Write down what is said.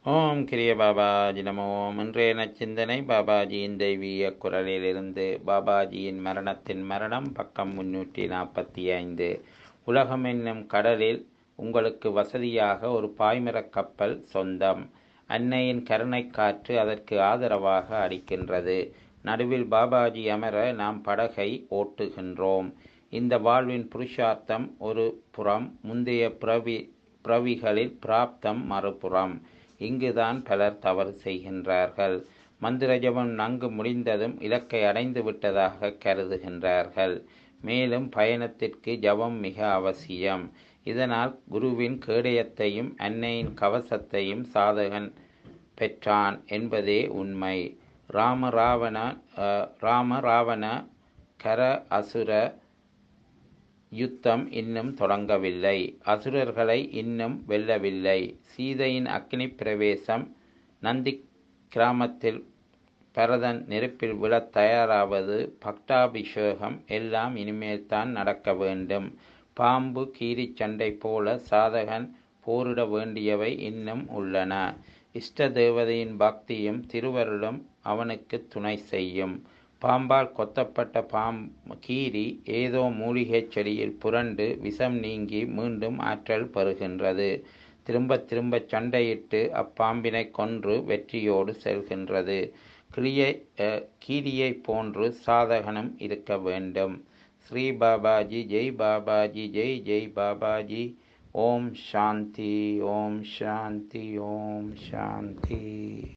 ஓம் கிரிய பாபாஜி நமோ ஓம் இன்றைய நச்சிந்தனை பாபாஜியின் தெய்வீக குரலிலிருந்து பாபாஜியின் மரணத்தின் மரணம் பக்கம் முன்னூற்றி நாற்பத்தி ஐந்து உலகம் என்னும் கடலில் உங்களுக்கு வசதியாக ஒரு பாய்மரக் கப்பல் சொந்தம் அன்னையின் கருணை காற்று அதற்கு ஆதரவாக அடிக்கின்றது நடுவில் பாபாஜி அமர நாம் படகை ஓட்டுகின்றோம் இந்த வாழ்வின் புருஷார்த்தம் ஒரு புறம் முந்தைய பிரவி பிரவிகளில் பிராப்தம் மறுபுறம் இங்குதான் பலர் தவறு செய்கின்றார்கள் மந்திர ஜபம் நன்கு முடிந்ததும் இலக்கை அடைந்து விட்டதாக கருதுகின்றார்கள் மேலும் பயணத்திற்கு ஜபம் மிக அவசியம் இதனால் குருவின் கேடயத்தையும் அன்னையின் கவசத்தையும் சாதகன் பெற்றான் என்பதே உண்மை ராம ராவண ராம ராவண கர அசுர யுத்தம் இன்னும் தொடங்கவில்லை அசுரர்களை இன்னும் வெல்லவில்லை சீதையின் அக்னி பிரவேசம் நந்தி கிராமத்தில் பரதன் நெருப்பில் விழத் தயாராவது பக்தாபிஷேகம் எல்லாம் இனிமேல் தான் நடக்க வேண்டும் பாம்பு கீரி சண்டை போல சாதகன் போரிட வேண்டியவை இன்னும் உள்ளன இஷ்ட தேவதையின் பக்தியும் திருவருளும் அவனுக்கு துணை செய்யும் பாம்பால் கொத்தப்பட்ட பாம் கீரி ஏதோ மூலிகைச் செடியில் புரண்டு விஷம் நீங்கி மீண்டும் ஆற்றல் பெறுகின்றது திரும்ப திரும்ப சண்டையிட்டு அப்பாம்பினை கொன்று வெற்றியோடு செல்கின்றது கிளியை கீரியை போன்று சாதகனும் இருக்க வேண்டும் ஸ்ரீ பாபாஜி ஜெய் பாபாஜி ஜெய் ஜெய் பாபாஜி ஓம் சாந்தி ஓம் சாந்தி ஓம் சாந்தி